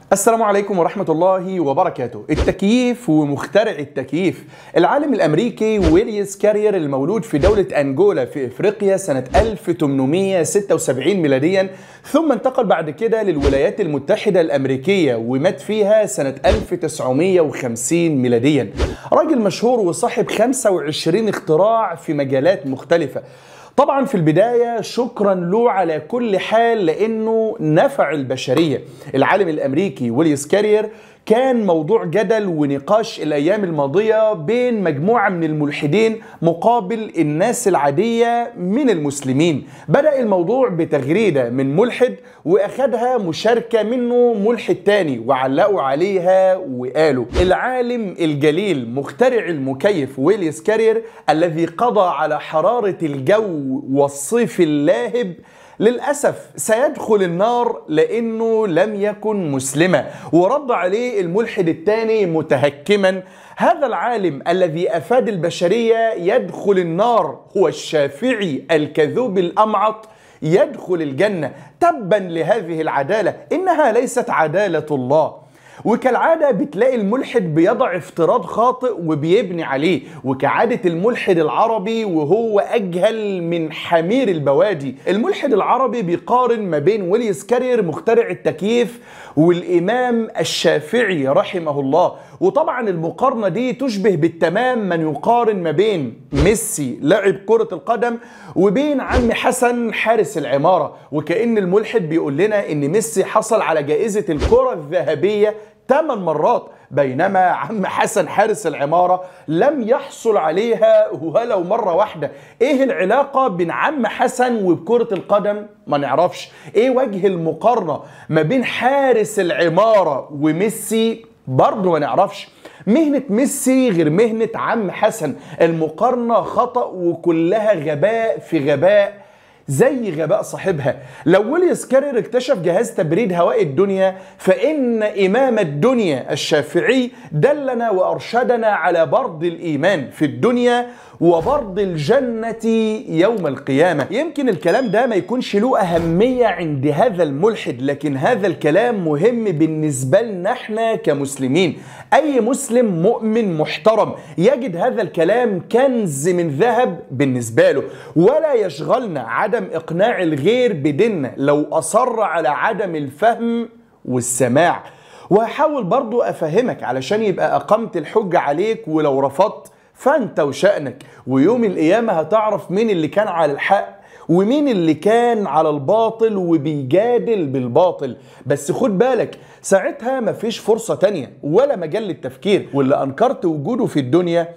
السلام عليكم ورحمة الله وبركاته التكييف ومخترع التكييف العالم الأمريكي ويليس كارير المولود في دولة أنجولا في إفريقيا سنة 1876 ميلاديا ثم انتقل بعد كده للولايات المتحدة الأمريكية ومات فيها سنة 1950 ميلاديا راجل مشهور وصاحب 25 اختراع في مجالات مختلفة طبعا في البداية شكرا له على كل حال لأنه نفع البشرية العالم الأمريكي ويليس كارير كان موضوع جدل ونقاش الأيام الماضية بين مجموعة من الملحدين مقابل الناس العادية من المسلمين بدأ الموضوع بتغريدة من ملحد وأخدها مشاركة منه ملحد تاني وعلقوا عليها وقالوا العالم الجليل مخترع المكيف ويليس كارير الذي قضى على حرارة الجو والصيف اللاهب للأسف سيدخل النار لأنه لم يكن مسلما ورد عليه الملحد الثاني متهكما هذا العالم الذي أفاد البشرية يدخل النار هو الشافعي الكذوب الأمعط يدخل الجنة تبا لهذه العدالة إنها ليست عدالة الله وكالعادة بتلاقي الملحد بيضع افتراض خاطئ وبيبني عليه وكعادة الملحد العربي وهو أجهل من حمير البوادي الملحد العربي بيقارن ما بين ويليس كارير مخترع التكييف والإمام الشافعي رحمه الله وطبعا المقارنة دي تشبه بالتمام من يقارن ما بين ميسي لاعب كرة القدم وبين عم حسن حارس العمارة وكأن الملحد بيقول لنا ان ميسي حصل على جائزة الكرة الذهبية 8 مرات بينما عم حسن حارس العمارة لم يحصل عليها ولو مرة واحدة ايه العلاقة بين عم حسن وكرة القدم ما نعرفش ايه وجه المقارنة ما بين حارس العمارة وميسي برضه ما نعرفش مهنة ميسي غير مهنة عم حسن المقارنة خطأ وكلها غباء في غباء زي غباء صاحبها لو ويليس كارير اكتشف جهاز تبريد هواء الدنيا فإن إمام الدنيا الشافعي دلنا وأرشدنا على برد الإيمان في الدنيا وبرد الجنة يوم القيامة يمكن الكلام ده ما يكونش له أهمية عند هذا الملحد لكن هذا الكلام مهم بالنسبة لنا احنا كمسلمين أي مسلم مؤمن محترم يجد هذا الكلام كنز من ذهب بالنسبة له ولا يشغلنا عدم إقناع الغير بديننا لو أصر على عدم الفهم والسماع وهحاول برضو أفهمك علشان يبقى أقمت الحجة عليك ولو رفضت فانت وشأنك ويوم القيامة هتعرف مين اللي كان على الحق ومين اللي كان على الباطل وبيجادل بالباطل بس خد بالك ساعتها مفيش فرصة تانية ولا مجال للتفكير واللي أنكرت وجوده في الدنيا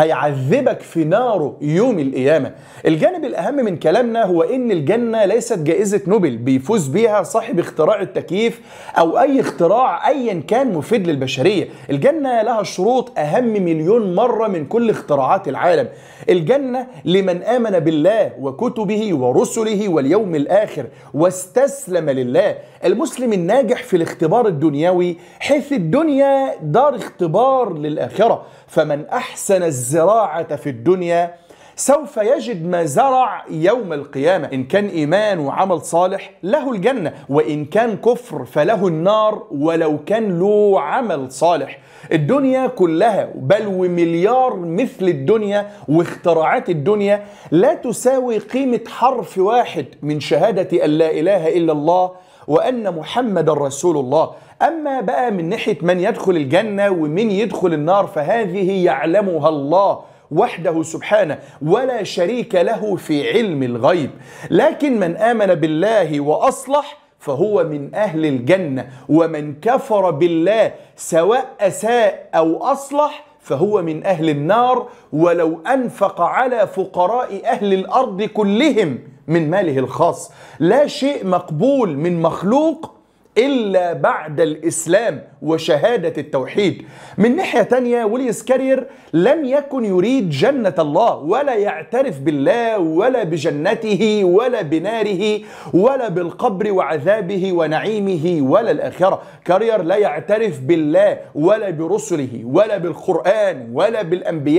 هيعذبك في ناره يوم القيامة الجانب الأهم من كلامنا هو إن الجنة ليست جائزة نوبل بيفوز بيها صاحب اختراع التكييف أو أي اختراع أيا كان مفيد للبشرية الجنة لها شروط أهم مليون مرة من كل اختراعات العالم الجنة لمن آمن بالله وكتبه ورسله واليوم الآخر واستسلم لله المسلم الناجح في الاختبار الدنيوي حيث الدنيا دار اختبار للآخرة فمن أحسن الزراعة في الدنيا سوف يجد ما زرع يوم القيامة إن كان إيمان وعمل صالح له الجنة وإن كان كفر فله النار ولو كان له عمل صالح الدنيا كلها بل ومليار مثل الدنيا واختراعات الدنيا لا تساوي قيمة حرف واحد من شهادة أن لا إله إلا الله وأن محمد رسول الله أما بقى من ناحية من يدخل الجنة ومن يدخل النار فهذه يعلمها الله وحده سبحانه ولا شريك له في علم الغيب لكن من آمن بالله وأصلح فهو من أهل الجنة ومن كفر بالله سواء أساء أو أصلح فهو من أهل النار ولو أنفق على فقراء أهل الأرض كلهم من ماله الخاص لا شيء مقبول من مخلوق إلا بعد الإسلام وشهادة التوحيد من ناحية تانية ويليس كارير لم يكن يريد جنة الله ولا يعترف بالله ولا بجنته ولا بناره ولا بالقبر وعذابه ونعيمه ولا الآخرة كارير لا يعترف بالله ولا برسله ولا بالقرآن ولا بالأنبياء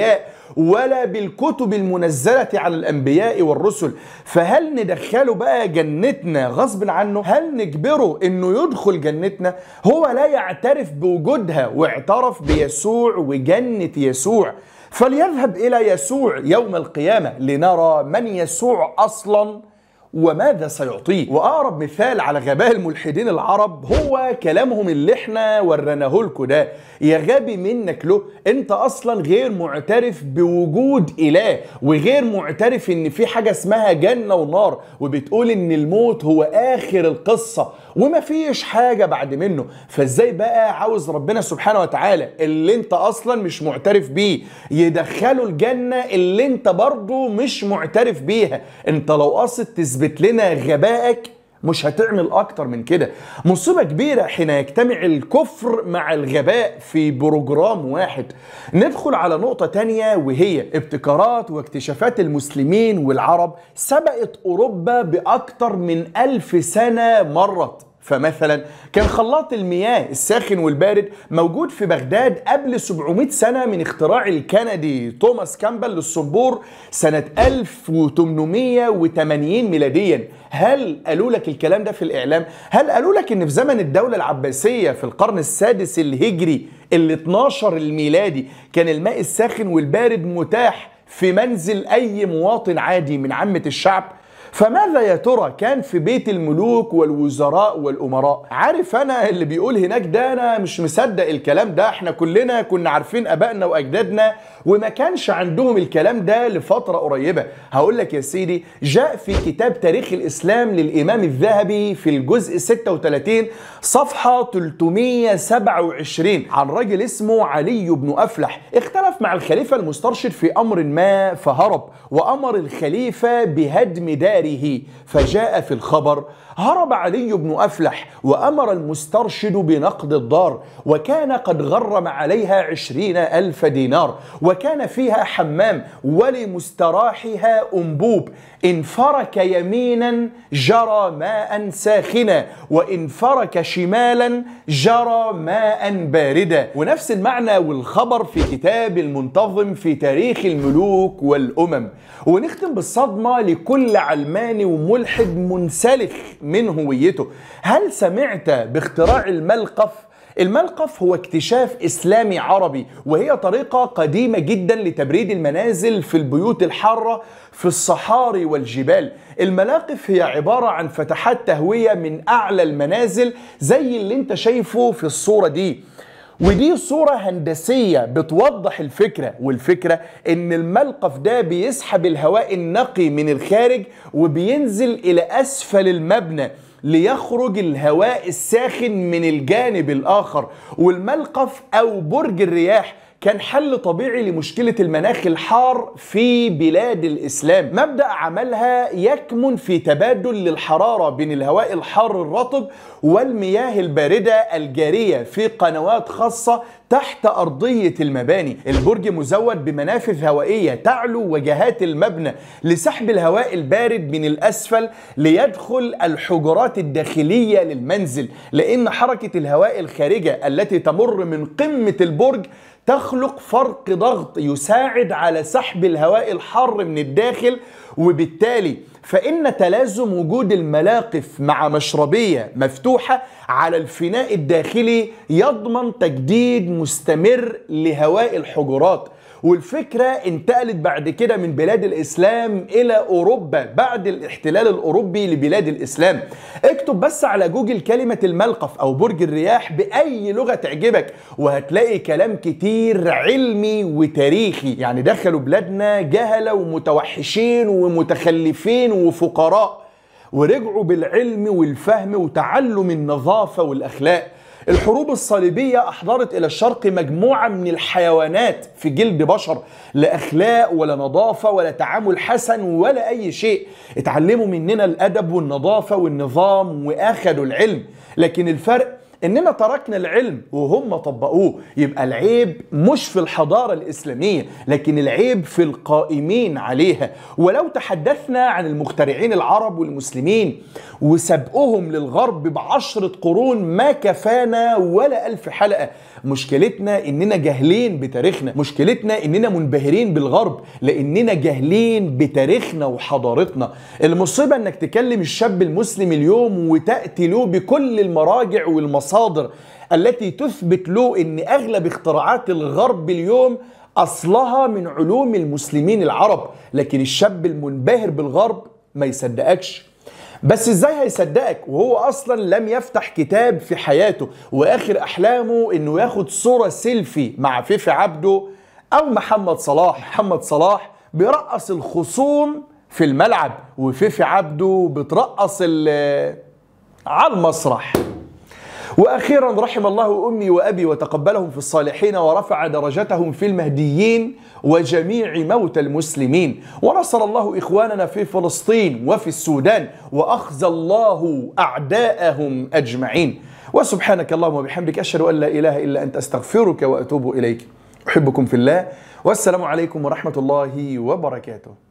ولا بالكتب المنزلة على الأنبياء والرسل فهل ندخله بقى جنتنا غصب عنه هل نجبره انه يدخل جنتنا هو لا يعترف بوجودها واعترف بيسوع وجنة يسوع فليذهب إلى يسوع يوم القيامة لنرى من يسوع أصلاً وماذا سيعطيه واقرب مثال على غباء الملحدين العرب هو كلامهم اللي احنا وريناه لكم ده يا غبي منك له انت اصلا غير معترف بوجود اله وغير معترف ان في حاجه اسمها جنه ونار وبتقول ان الموت هو اخر القصه ومفيش حاجه بعد منه فازاي بقى عاوز ربنا سبحانه وتعالى اللي انت اصلا مش معترف بيه يدخله الجنه اللي انت برضه مش معترف بيها انت لو قاصد تثبت لنا غبائك مش هتعمل اكتر من كده مصيبه كبيره حين يجتمع الكفر مع الغباء في بروجرام واحد ندخل على نقطه تانية وهي ابتكارات واكتشافات المسلمين والعرب سبقت اوروبا باكتر من ألف سنه مرت فمثلا كان خلاط المياه الساخن والبارد موجود في بغداد قبل 700 سنة من اختراع الكندي توماس كامبل للصنبور سنة 1880 ميلاديا هل قالوا لك الكلام ده في الإعلام؟ هل قالوا لك إن في زمن الدولة العباسية في القرن السادس الهجري ال 12 الميلادي كان الماء الساخن والبارد متاح في منزل أي مواطن عادي من عامة الشعب؟ فماذا يا ترى كان في بيت الملوك والوزراء والامراء عارف انا اللي بيقول هناك ده انا مش مصدق الكلام ده احنا كلنا كنا عارفين ابائنا واجدادنا وما كانش عندهم الكلام ده لفتره قريبه هقول لك يا سيدي جاء في كتاب تاريخ الاسلام للامام الذهبي في الجزء 36 صفحه 327 عن راجل اسمه علي بن افلح اختلف مع الخليفه المسترشد في امر ما فهرب وامر الخليفه بهدم دار داره فجاء في الخبر هرب علي بن أفلح وأمر المسترشد بنقد الدار وكان قد غرم عليها عشرين ألف دينار وكان فيها حمام ولمستراحها أنبوب إن فرك يمينا جرى ماء ساخنا وإن فرك شمالا جرى ماء باردا ونفس المعنى والخبر في كتاب المنتظم في تاريخ الملوك والأمم ونختم بالصدمة لكل علماني وملحد منسلخ من هويته هل سمعت باختراع الملقف الملقف هو اكتشاف اسلامي عربي وهي طريقه قديمه جدا لتبريد المنازل في البيوت الحاره في الصحاري والجبال الملاقف هي عباره عن فتحات تهويه من اعلى المنازل زي اللي انت شايفه في الصوره دي ودي صورة هندسية بتوضح الفكرة والفكرة ان الملقف ده بيسحب الهواء النقي من الخارج وبينزل الى اسفل المبنى ليخرج الهواء الساخن من الجانب الاخر والملقف او برج الرياح كان حل طبيعي لمشكلة المناخ الحار في بلاد الإسلام مبدأ عملها يكمن في تبادل للحرارة بين الهواء الحار الرطب والمياه الباردة الجارية في قنوات خاصة تحت أرضية المباني البرج مزود بمنافذ هوائية تعلو وجهات المبنى لسحب الهواء البارد من الأسفل ليدخل الحجرات الداخلية للمنزل لأن حركة الهواء الخارجة التي تمر من قمة البرج تخلق فرق ضغط يساعد على سحب الهواء الحار من الداخل وبالتالي فإن تلازم وجود الملاقف مع مشربية مفتوحة على الفناء الداخلي يضمن تجديد مستمر لهواء الحجرات والفكرة انتقلت بعد كده من بلاد الإسلام إلى أوروبا بعد الاحتلال الأوروبي لبلاد الإسلام اكتب بس على جوجل كلمة الملقف أو برج الرياح بأي لغة تعجبك وهتلاقي كلام كتير علمي وتاريخي يعني دخلوا بلادنا جهلة ومتوحشين ومتخلفين وفقراء ورجعوا بالعلم والفهم وتعلم النظافة والأخلاق الحروب الصليبية أحضرت إلى الشرق مجموعة من الحيوانات في جلد بشر لا أخلاق ولا نظافة ولا تعامل حسن ولا أي شيء اتعلموا مننا الأدب والنظافة والنظام وأخذوا العلم لكن الفرق اننا تركنا العلم وهم طبقوه يبقى العيب مش في الحضاره الاسلاميه لكن العيب في القائمين عليها ولو تحدثنا عن المخترعين العرب والمسلمين وسبقهم للغرب بعشرة قرون ما كفانا ولا ألف حلقة مشكلتنا إننا جاهلين بتاريخنا مشكلتنا إننا منبهرين بالغرب لأننا جاهلين بتاريخنا وحضارتنا المصيبة إنك تكلم الشاب المسلم اليوم وتأتي له بكل المراجع والمصادر التي تثبت له إن أغلب اختراعات الغرب اليوم أصلها من علوم المسلمين العرب لكن الشاب المنبهر بالغرب ما يصدقكش بس ازاي هيصدقك وهو اصلا لم يفتح كتاب في حياته واخر احلامه انه ياخد صورة سيلفي مع فيفي عبده او محمد صلاح محمد صلاح بيرقص الخصوم في الملعب وفيفي عبده بترقص على المسرح واخيرا رحم الله امي وابي وتقبلهم في الصالحين ورفع درجتهم في المهديين وجميع موتى المسلمين ونصر الله اخواننا في فلسطين وفي السودان واخزى الله اعداءهم اجمعين وسبحانك اللهم وبحمدك اشهد ان لا اله الا انت استغفرك واتوب اليك احبكم في الله والسلام عليكم ورحمه الله وبركاته